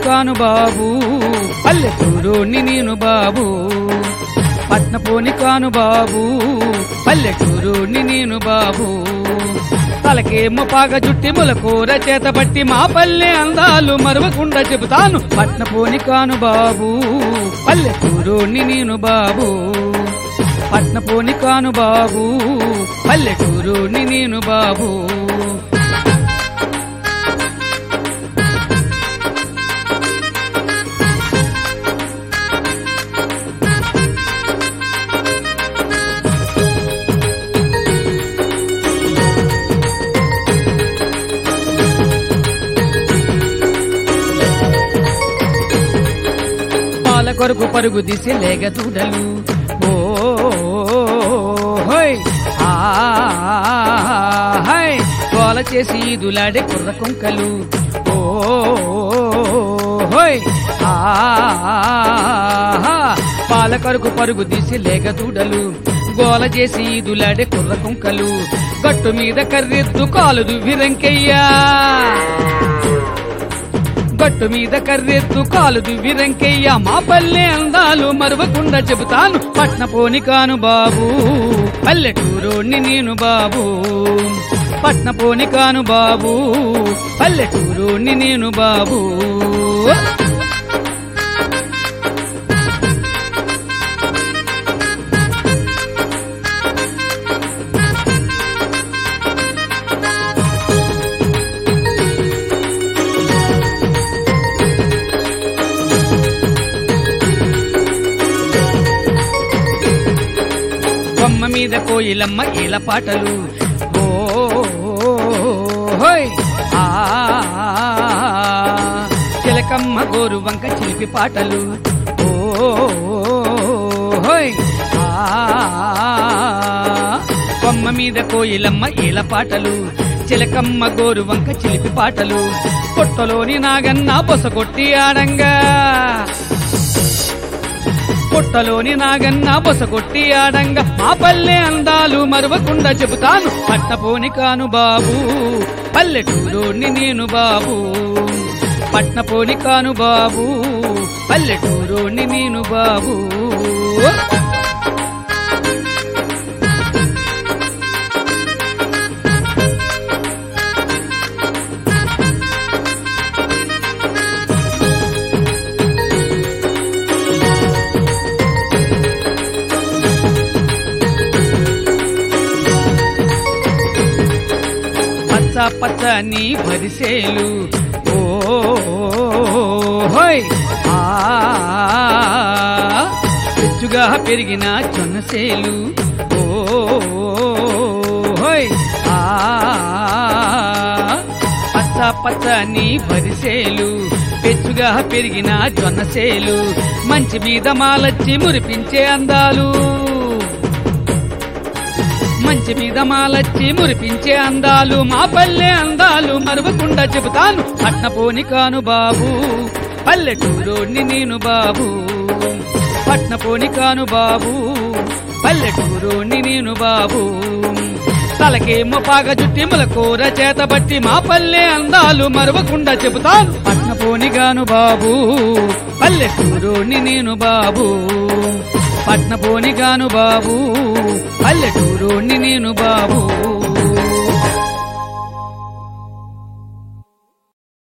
కాను బాబు పల్లెటూరుని నేను బాబు పట్నపోని కాను బాబు పల్లెటూరుని నేను బాబు తలకేమో పాగ చుట్టి ములకూర చేత పట్టి మా పల్లె అందాలు మరవకుండా చెబుతాను పట్నపోని కాను బాబు పల్లెటూరుని నేను బాబు పట్నపోని కాను బాబు పల్లెటూరుని నేను బాబు పాల కొరకు పరుగు దిసి లేగ దూడలు ఓ హోయ్ ఆ హై తోల చేసి ఈదులాడే కుర్ర కుంకలు ఓ హోయ్ ఆ పాల కొరకు పరుగు తీసి లేగ దూడలు గోల చేసి ఈదులాడే కుర్ర కుంకలు గట్టు మీద కర్రెత్తు కాలు దువ్విరంకెయ్యా గట్టు మీద కర్రెత్తు కాలు దువ్వి రంకెయ్య మా పల్లె అందాలు మరవకుండా చెబుతాను పట్నపోని కాను బాబు పల్లెటూరోని నేను బాబు పట్నపోని కాను బాబు పల్లెటూరోని నేను బాబు కొమ్మ మీద కోయిలమ్మ ఈల పాటలు ఓ హోయ్ ఆ చిలకమ్మ గోరు వంక చిలిపి పాటలు ఓ హోయ్ ఆ కొమ్మ మీద కోయిలమ్మ ఈల పాటలు చిలకమ్మ గోరు వంక చిలిపి పాటలు పొట్టలోని నాగన్న బొసగొట్టి ఆడంగా పుట్టలోని నాగన్న బొసగొట్టి ఆడంగా మా పల్లె అందాలు మరవకుండా చెబుతాను పట్నపోని కాను బాబు పల్లెటూరుని నేను బాబు పట్నపోని కాను బాబు పల్లెటూరుని నేను బాబు పచ్చ పచ్చని వరిసేలు ఓ హోయ్ ఆ పెచ్చుగా పెరిగిన జొన్నసేలు ఓ హోయ్ ఆ పచ్చ పచ్చని వరిసేలు పెచ్చుగా పెరిగిన జొన్నసేలు మంచి మీద మాలచ్చి మురిపించే అందాలు మంచి మీద మాలచ్చి మురిపించే అందాలు మా పల్లె అందాలు మరవకుండా చెబుతాను పట్నపోని కాను బాబు పల్లెటూరోని నేను బాబు పట్నపోని కాను బాబు పల్లెటూరోని నేను బాబు తలకేమో పాగ జుట్టి ములకూర చేత బట్టి మా పల్లె అందాలు మరవకుండా చెబుతాను పట్నపోని గాను బాబు పల్లెటూరోని నేను బాబు పట్నపోని గాను బాబు పల్లెటూరుని నేను బాబు